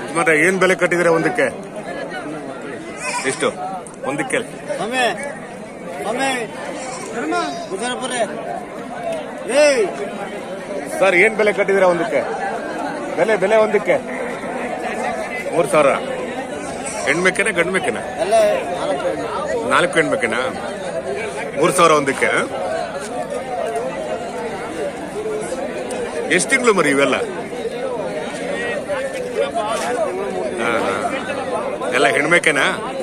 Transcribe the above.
ಯಜಮಾನ್ರೆ ಏನ್ ಬೆಲೆ ಕಟ್ಟಿದಿರ ಒಂದಕ್ಕೆ ಎಷ್ಟು ಒಂದಕ್ಕೆ ಹಮೆ ಹಮೆ ಗುಜರಾಪುರೆ ಏಯ್ ಸರ್ ಏನ್ ಬೆಲೆ ಕಟ್ಟಿದಿರ ಒಂದಕ್ಕೆ ಬೆಲೆ ಬೆಲೆ ಒಂದಕ್ಕೆ ಮೂರ್ ಸಾವಿರ ಹೆಣ್ಮೆಕೆನ ಗಂಡು ಮೇಕೆನ ಎಲ್ಲ ನಾಲ್ಕು ನಾಲ್ಕು ಹೆಣ್ಮೆಕೆನ ಮೂರ್ ಸಾವಿರ ಒಂದಕ್ಕೆ ಎಷ್ಟು ತಿಂಗಳು ಮರಿ ಇವೆಲ್ಲ ಹಾ, ಹಾ. ಎಲ್ಲ ಹೆಣ್ಮೆಕೆನಾ